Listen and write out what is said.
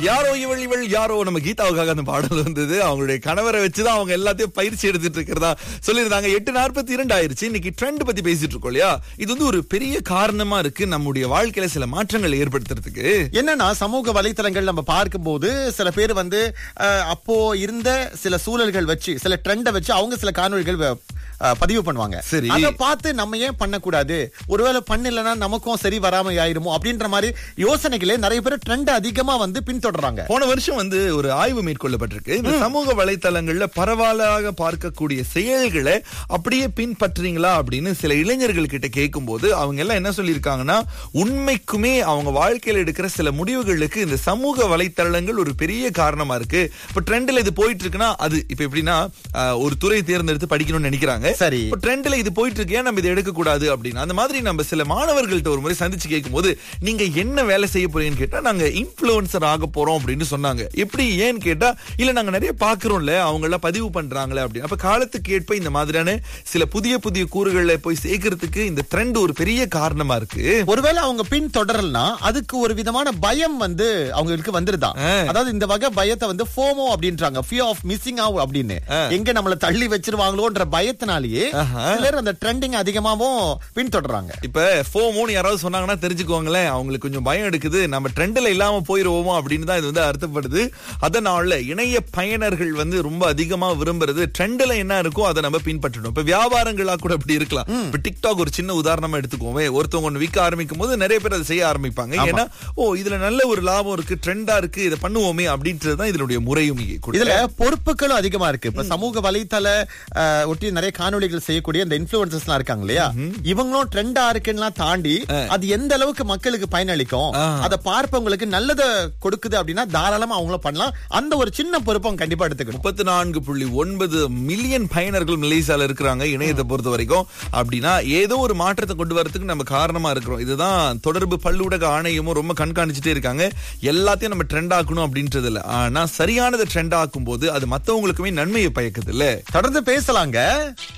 யாரோ இவள் இவள் யாரோ நம்ம கீதாவுக்காக அந்த பாடல் வந்தது அவங்களுடைய கணவரை வச்சுதான் அவங்க எல்லாத்தையும் பயிற்சி எடுத்துட்டு இருக்கிறதா சொல்லியிருந்தாங்க எட்டு நாற்பத்தி இரண்டு ஆயிருச்சு இன்னைக்கு ட்ரெண்ட் பத்தி பேசிட்டு இருக்கோம் இல்லையா இது வந்து ஒரு பெரிய காரணமா இருக்கு நம்முடைய வாழ்க்கையில சில மாற்றங்கள் ஏற்படுத்துறதுக்கு என்னன்னா சமூக வலைத்தளங்கள் நம்ம பார்க்கும்போது சில பேர் வந்து அஹ், அப்போ இருந்த சில சூழல்கள் வச்சு சில ட்ரெண்டை வச்சு அவங்க சில காணொளிகள் வ- அஹ், பதிவு பண்ணுவாங்க சரி. அதை பார்த்து நம்ம ஏன் பண்ணக்கூடாது ஒருவேளை பண்ணலன்னா நமக்கும் சரி வராம ஆயிருமோ அப்படின்ற மாதிரி யோசனைகளே நிறைய பேர் ட்ரெண்ட் அதிகமா வந்து பின்தொடர்றாங்க போன வருஷம் வந்து ஒரு ஆய்வு மேற்கொள்ளப்பட்டிருக்கு இந்த சமூக வலைத்தளங்கள்ல பரவலாக பார்க்கக்கூடிய செயல்களை அப்படியே பின்பற்றுறீங்களா அப்படின்னு சில இளைஞர்கள் கிட்ட கேட்கும்போது அவங்க எல்லாம் என்ன சொல்லியிருக்காங்கன்னா உண்மைக்குமே அவங்க வாழ்க்கையில எடுக்கிற சில முடிவுகளுக்கு இந்த சமூக வலைத்தளங்கள் ஒரு பெரிய காரணமா இருக்கு இப்ப ட்ரெண்ட்ல இது போயிட்டு இருக்குன்னா அது இப்ப எப்படின்னா ஆஹ், ஒரு துறை தேர்ந்தெடுத்து படிக்கணும்னு நினைக்கிறாங்க சரி. இப்ப ட்ரெண்ட்ல இது போயிட்டு இருக்கு ஏன் நம்ம இதை எடுக்க கூடாது அப்படின்னு அந்த மாதிரி நம்ம சில மாணவர்கள்ட்ட ஒரு முறை சந்திச்சு கேட்கும்போது நீங்க என்ன வேலை செய்ய போறீங்கன்னு கேட்டா நாங்க இன்ஃபுளுசர் ஆக போறோம் அப்படின்னு சொன்னாங்க எப்படி ஏன்னு கேட்டா இல்ல நாங்க நிறைய பாக்குறோம்ல அவங்க எல்லாம் பதிவு பண்றாங்களே அப்படின்னு அப்ப காலத்துக்கு ஏற்ப இந்த மாதிரியான சில புதிய புதிய கூறுகள்ல போய் சேர்க்கறதுக்கு இந்த ட்ரெண்ட் ஒரு பெரிய காரணமா இருக்கு ஒருவேளை அவங்க பின் தொடரலனா அதுக்கு ஒரு விதமான பயம் வந்து அவங்களுக்கு வந்துருதான் ஆ. அதாவது இந்த வகை பயத்தை வந்து ஃபோமோ அப்படின்றாங்க ஃபியர் ஆஃப் மிஸ்ஸிங் அவுட் அப்படின்னு எங்க நம்மள தள்ளி வச்சிருவாங்களோன்ற பயத்தினாலேயே ஆஹா. சிலர் அந்த ட்ரெண்டிங் அதிகமாவும் பின்தொடர்றாங்க இப்ப ஃபோமோன்னு யாராவது சொன்னாங்கன்னா தெரிஞ்சுக்கோங்களேன் அவங்களுக்கு கொஞ்சம் பயம் எடுக்குது நம்ம ட்ரெண்ட்ல இல்லாம போயிருவோமோ அப்படின்னு தான் இது வந்து அர்த்தப்படுது அதனால இணைய பயனர்கள் வந்து ரொம்ப அதிகமா விரும்புறது ட்ரெண்ட்ல என்ன இருக்கோ அதை நம்ம பின்பற்றணும் இப்ப வியாபாரங்களா கூட அப்படி இருக்கலாம் இப்ப டிக்டாக் ஒரு சின்ன உதாரணமா எடுத்துக்கோமே ஒருத்தவங்க ஒண்ணு விற்க ஆரம்பிக்கும் போது நிறைய பேர் அதை செய்ய ஆரம்பிப்பாங்க ஏன்னா ஓ இதுல நல்ல ஒரு லாபம் இருக்கு ட்ரெண்டா இருக்கு இதை பண்ணுவோமே அப்படின்றது தான் இதனுடைய முறையும் இங்கே கூட. இதுல பொறுப்புகளும் அதிகமா இருக்கு இப்ப சமூக வலைத்தள அஹ், ஒட்டி நிறைய காணொளிகள் செய்யக்கூடிய இந்த இன்ஃபுளுசர்ஸ் எல்லாம் இருக்காங்க இல்லையா இவங்களும் ட்ரெண்டா இருக்குன்னா தாண்டி அது எந்த அளவுக்கு மக்களுக்கு பயனளிக்கும் ஆ. அதை பார்ப்பவங்களுக்கு நல்லத கொடுக்குது அப்படின்னா தாராளமா அவங்களும் பண்ணலாம் அந்த ஒரு சின்ன பொறுப்பை அவங்க கண்டிப்பா எடுத்துக்கணும் முப்பத்தி நான்கு புள்ளி ஒன்பது மில்லியன் பயனர்கள் மலேசியால இருக்கிறாங்க இணையத்தை பொறுத்த வரைக்கும் அப்படின்னா ஏதோ ஒரு மாற்றத்தை கொண்டு வரதுக்கு நம்ம காரணமா இருக்கிறோம் இதுதான் தொடர்பு பல்லூடக ஆணையமும் ரொம்ப கண்காணிச்சுட்டே இருக்காங்க எல்லாத்தையும் நம்ம ட்ரெண்ட் ஆக்கணும் அப்படின்றது இல்ல ஆனா சரியானதை ட்ரெண்ட் ஆக்கும் போது அது மத்தவங்களுக்குமே நன்மையை பயக்குது இல்ல தொடர்ந்து பேசலாங்க